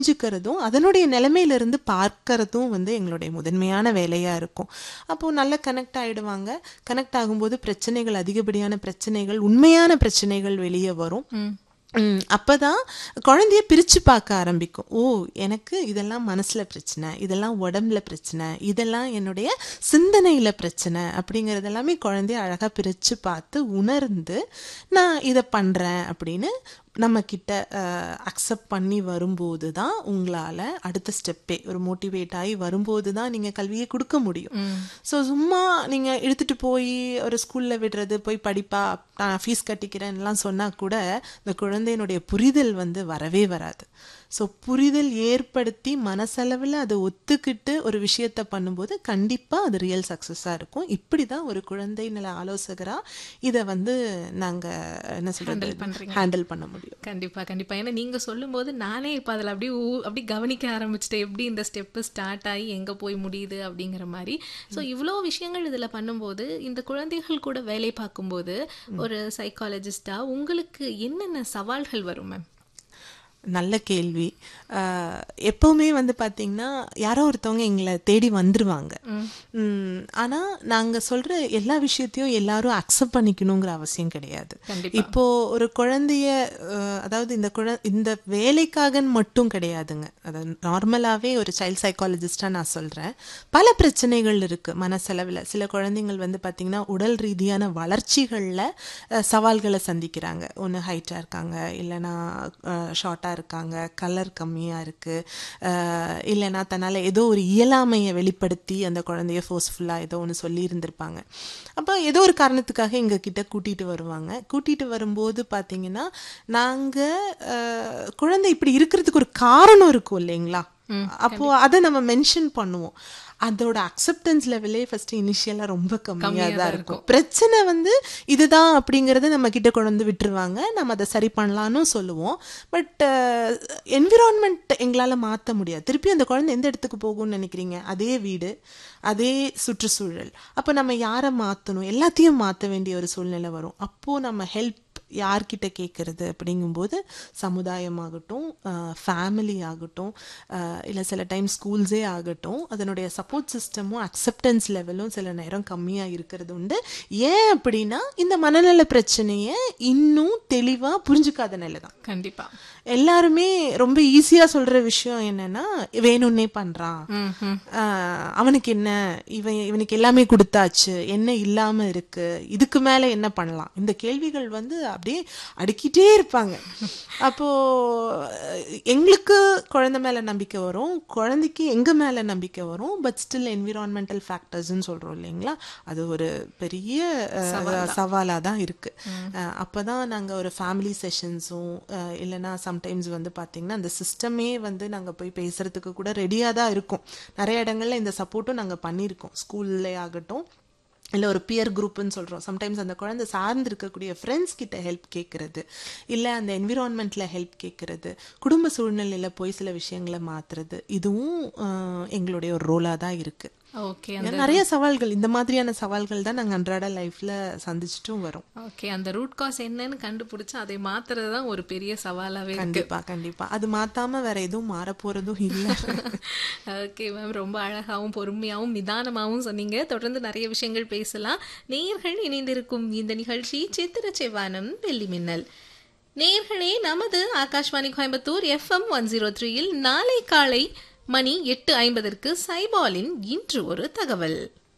புரிஞ்சுக்கிறதும் அதனுடைய நிலைமையிலிருந்து பார்க்கறதும் வந்து எங்களுடைய முதன்மையான வேலையா இருக்கும் அப்போ நல்லா கனெக்ட் ஆயிடுவாங்க கனெக்ட் ஆகும்போது பிரச்சனைகள் அதிகப்படியான பிரச்சனைகள் உண்மையான பிரச்சனைகள் வெளியே வரும் ம், அப்பதான் குழந்தைய பிரிச்சு பார்க்க ஆரம்பிக்கும் ஓ எனக்கு இதெல்லாம் மனசுல பிரச்சனை இதெல்லாம் உடம்புல பிரச்சனை இதெல்லாம் என்னுடைய சிந்தனையில பிரச்சனை அப்படிங்கறது எல்லாமே குழந்தைய அழகா பிரிச்சு பார்த்து உணர்ந்து நான் இதை பண்றேன் அப்படின்னு நம்ம கிட்ட அக்செப்ட் பண்ணி வரும்போது தான் உங்களால அடுத்த ஸ்டெப்பே ஒரு மோட்டிவேட் ஆகி வரும்போது தான் நீங்க கல்வியை கொடுக்க முடியும் ஸோ சும்மா நீங்க இழுத்துட்டு போய் ஒரு ஸ்கூல்ல விடுறது போய் படிப்பா நான் ஃபீஸ் கட்டிக்கிறேன்லாம் சொன்னா கூட இந்த குழந்தையினுடைய புரிதல் வந்து வரவே வராது ஸோ புரிதல் ஏற்படுத்தி மனசளவில் அதை ஒத்துக்கிட்டு ஒரு விஷயத்த பண்ணும்போது கண்டிப்பாக அது ரியல் சக்ஸஸாக இருக்கும் இப்படி தான் ஒரு குழந்தை நல ஆலோசகராக இதை வந்து நாங்கள் என்ன சொல்கிறது ஹேண்டில் பண்ண முடியும் கண்டிப்பா கண்டிப்பா ஏன்னா நீங்க சொல்லும்போது நானே இப்ப அதுல அப்படியே ஊ- அப்படி கவனிக்க ஆரம்பிச்சிட்டேன் எப்படி இந்த ஸ்டெப் ஸ்டார்ட் ஆகி எங்க போய் முடியுது அப்படிங்கிற மாதிரி ஸோ இவ்வளோ விஷயங்கள் இதுல பண்ணும்போது இந்த குழந்தைகள் கூட வேலை பார்க்கும்போது ஒரு சைக்காலஜிஸ்டா உங்களுக்கு என்னென்ன சவால்கள் வரும் மேம் நல்ல கேள்வி ஆஹ் எப்பவுமே வந்து பாத்தீங்கன்னா யாரோ ஒருத்தவங்க எங்களை தேடி வந்துருவாங்க உம் ஆனா நாங்க சொல்ற எல்லா விஷயத்தையும் எல்லாரும் அக்செப்ட் பண்ணிக்கணுங்கிற அவசியம் கிடையாது கண்டிப்பா. இப்போ ஒரு குழந்தைய அஹ், அதாவது இந்த குழ இந்த வேலைக்காக மட்டும் கிடையாதுங்க அதாவது நார்மலாவே ஒரு சைல்ட் சைக்காலஜிஸ்டா நான் சொல்றேன் பல பிரச்சனைகள் இருக்கு மனசளவில் சில குழந்தைங்கள் வந்து பாத்தீங்கன்னா உடல் ரீதியான வளர்ச்சிகள்ல அஹ், சவால்களை சந்திக்கிறாங்க ஒன்று ஹைட்டா இருக்காங்க இல்லைன்னா ஷார்ட்டா இருக்காங்க கலர் கம்மியா இருக்கு அஹ், இல்லைன்னா தன்னால ஏதோ ஒரு இயலாமையை வெளிப்படுத்தி அந்த குழந்தைய ஃபோர்ஸ்ஃபுல்லா ஏதோ ஒன்று சொல்லி இருந்திருப்பாங்க அப்போ ஏதோ ஒரு காரணத்துக்காக எங்க கிட்ட கூட்டிட்டு வருவாங்க கூட்டிட்டு வரும்போது பாத்தீங்கன்னா நாங்க அஹ், குழந்தை இப்படி இருக்கிறதுக்கு ஒரு காரணம் இருக்கும் இல்லைங்களா அப்போ அதை நம்ம மென்ஷன் பண்ணுவோம் அதோட அக்செப்டன்ஸ் லெவலே ஃபர்ஸ்ட் இனிஷியலா ரொம்ப கம்மியா தான் இருக்கும் பிரச்சனை வந்து இதுதான் அப்படிங்கறத நம்ம கிட்ட கொண்டு வந்து விட்டுருவாங்க நம்ம அதை சரி பண்ணலாம்னு சொல்லுவோம் பட் என்விரான்மெண்ட் எங்களால மாத்த முடியாது திருப்பி அந்த குழந்தை எந்த இடத்துக்கு போகும்னு நினைக்கிறீங்க அதே வீடு அதே சுற்றுச்சூழல் அப்போ நம்ம யாரை மாத்தணும் எல்லாத்தையும் மாத்த வேண்டிய ஒரு சூழ்நிலை வரும் அப்போ நம்ம ஹெல்ப் யார்கிட்ட கேட்கறது அப்படிங்கும்போது சமுதாயமாகட்டும் ஃபேமிலி ஆகட்டும் இல்லை சில டைம் ஸ்கூல்ஸே ஆகட்டும் அதனுடைய சப்போர்ட் சிஸ்டமும் அக்செப்டன்ஸ் லெவலும் சில நேரம் கம்மியாக இருக்கிறது உண்டு ஏன் அப்படின்னா இந்த மனநல பிரச்சனையை இன்னும் தெளிவாக புரிஞ்சுக்காத நிலை தான் கண்டிப்பா எல்லாருமே ரொம்ப ஈஸியா சொல்ற விஷயம் என்னன்னா வேணும்னே பண்றான் ஆஹ் அவனுக்கு என்ன இவன் இவனுக்கு எல்லாமே கொடுத்தாச்சு என்ன இல்லாம இருக்கு இதுக்கு மேல என்ன பண்ணலாம் இந்த கேள்விகள் வந்து அப்படியே அடுக்கிட்டே இருப்பாங்க அப்போ அஹ், எங்களுக்கு குழந்தை மேல நம்பிக்கை வரும் குழந்தைக்கு எங்க மேல நம்பிக்கை வரும் பட் ஸ்டில் என்விரான்மெண்டல் ஃபேக்டர்ஸ்னு சொல்றோம் இல்லைங்களா அது ஒரு பெரிய அஹ், சவாலா தான் இருக்கு அஹ், அப்பதான் நாங்க ஒரு ஃபேமிலி செஷன்ஸும் இல்லைன்னா சம்டைம்ஸ் வந்து பாத்தீங்கன்னா அந்த சிஸ்டமே வந்து நாங்க போய் பேசுறதுக்கு கூட ரெடியா தான் இருக்கும் நிறைய இடங்கள்ல இந்த சப்போர்ட்டும் நாங்க பண்ணியிருக்கோம் ஸ்கூல்ல ஆகட்டும் இல்லை ஒரு பியர் குரூப்னு சொல்கிறோம் சம்டைம்ஸ் அந்த குழந்தை சார்ந்து இருக்கக்கூடிய ஃப்ரெண்ட்ஸ் கிட்ட ஹெல்ப் கேட்குறது இல்லை அந்த என்விரான்மெண்ட்டில் ஹெல்ப் கேட்குறது குடும்ப சூழ்நிலையில் போய் சில விஷயங்களை மாற்றுறது இதுவும் அஹ், எங்களுடைய ஒரு ரோலாக தான் இருக்குது ஓகே நிறைய சவால்கள் இந்த மாதிரியான சவால்கள் தான் நாங்கள் அன்றாட லைஃப்ல சந்திச்சுட்டும் வரோம் ஓகே அந்த ரூட் காஸ் என்னன்னு கண்டுபிடிச்சு அதை மாத்துறது தான் ஒரு பெரிய சவாலாவே இருக்கு கண்டிப்பா கண்டிப்பா அது மாத்தாம வேற எதுவும் மாற போறதும் இல்ல ஓகே மேம் ரொம்ப அழகாவும் பொறுமையாவும் நிதானமாவும் சொன்னீங்க தொடர்ந்து நிறைய விஷயங்கள் பேசலாம் நேயர்கள் இணைந்திருக்கும் இந்த நிகழ்ச்சி சித்திர செவ்வானம் வெள்ளி மின்னல் நேயர்களே நமது Akashvani Coimbatore FM one zero த்ரீயில் நாளை காலை மணி எட்டு ஐம்பதற்கு சைபாலின் இன்று ஒரு தகவல்